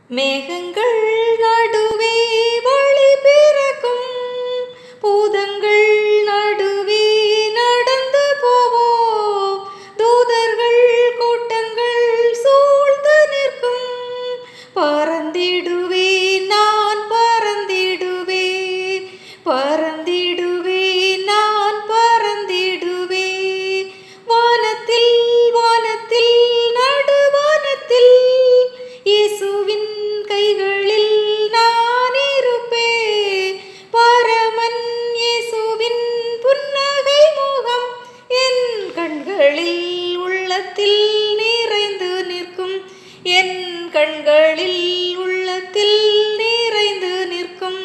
மேகங்கள் நடுவே வழி பிறக்கும் பூதங்கள் நடுவே நடந்து போவோம் தூதர்கள் கூட்டங்கள் சூழ்ந்து நிற்கும் பறந்திடுவே நான் பறந்திடுவே பறந்திடுவே நான் பறந்திடுவே வானத்தில் வானத்தில் நடுவானத்தில் இயேசுவின் கைகளில் நான் இருப்பேன் பரமன் இயேசுவின் புன்னகை முகம் என் கண்களில் உள்ளத்தில் நிறைந்து நிற்கும் என் கண்களில் உள்ளத்தில் நிறைந்து நிற்கும்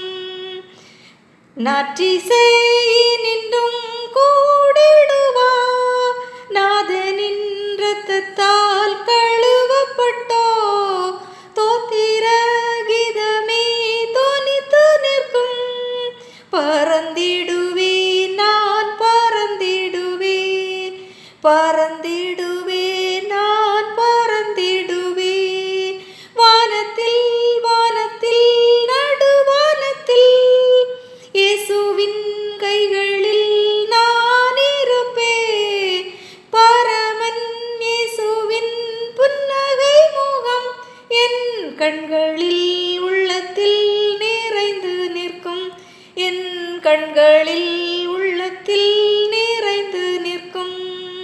நாற்றிசையினின்றும் கூடிடுவா நாதனின் இரத்தத்தால் கழுவப்பட்டோ தோத்திர கீதமே தொனித்து நிற்கும் பறந்திடுவே நான் பறந்திடுவே பறந்திடுவே நான் பறந்திடுவே வானத்தில் வானத்தில் நடுவானத்தில் இயேசுவின் கைகளில் நான் இருப்பேன் பரமன் இயேசுவின் புன்னகை முகம் என் கண்களில் உள்ளத்தில் நிறைந்து நிற்கும் என் கண்களில் உள்ளத்தில் நிறைந்து நிற்கும்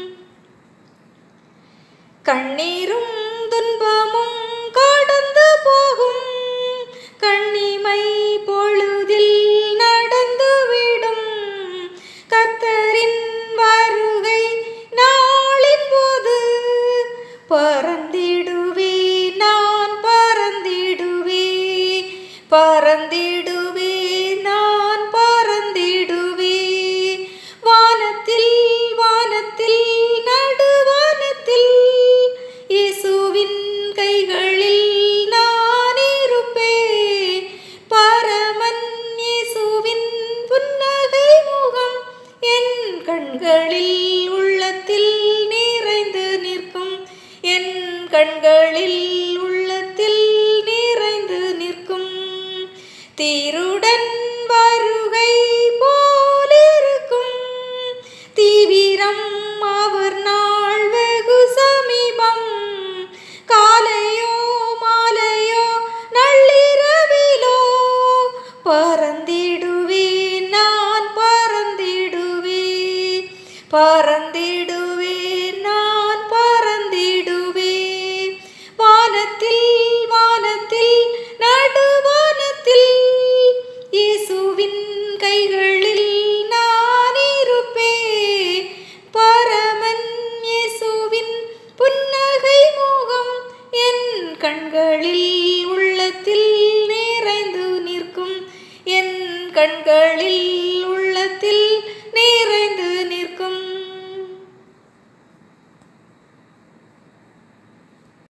கண்ணீரும் துன்பமும் கடந்து போகும் கண்ணிமை பொழுதில் நடந்துவிடும் கர்த்தரின் வருகை நாளின் போது பறந்திடுவே நான் பறந்திடுவே பறந்திடுவே நான் பறந்திடுவே வானத்தில் வானத்தில் நடுவானத்தில் இயேசுவின் கைகளில் நான் இருப்பேன் பரமன் இயேசுவின் புன்னகை முகம் என் கண்களில் உள்ளத்தில் நிறைந்து நிற்கும் என் கண்களில் உள்ளத்தில் நிறைந்து நிற்கும் தீருடன் வருகை போலிருக்கும் தீவிரம் அவர் நாள் வெகு சமீபம் காலையோ மாலையோ நள்ளிரவிலோ பறந்திடுவே நான் பறந்திடுவே பறந்திடுவே நான் பறந்திடுவே வானத்தில் வானத்தில் நடுவானத்தில் இயேசுவின் கைகளில் நான் இருப்பேன் பரமன் இயேசுவின் புன்னகை முகம் என் கண்களில் உள்ளத்தில் நிறைந்து நிற்கும் என் கண்களில் உள்ளத்தில் நிறைந்து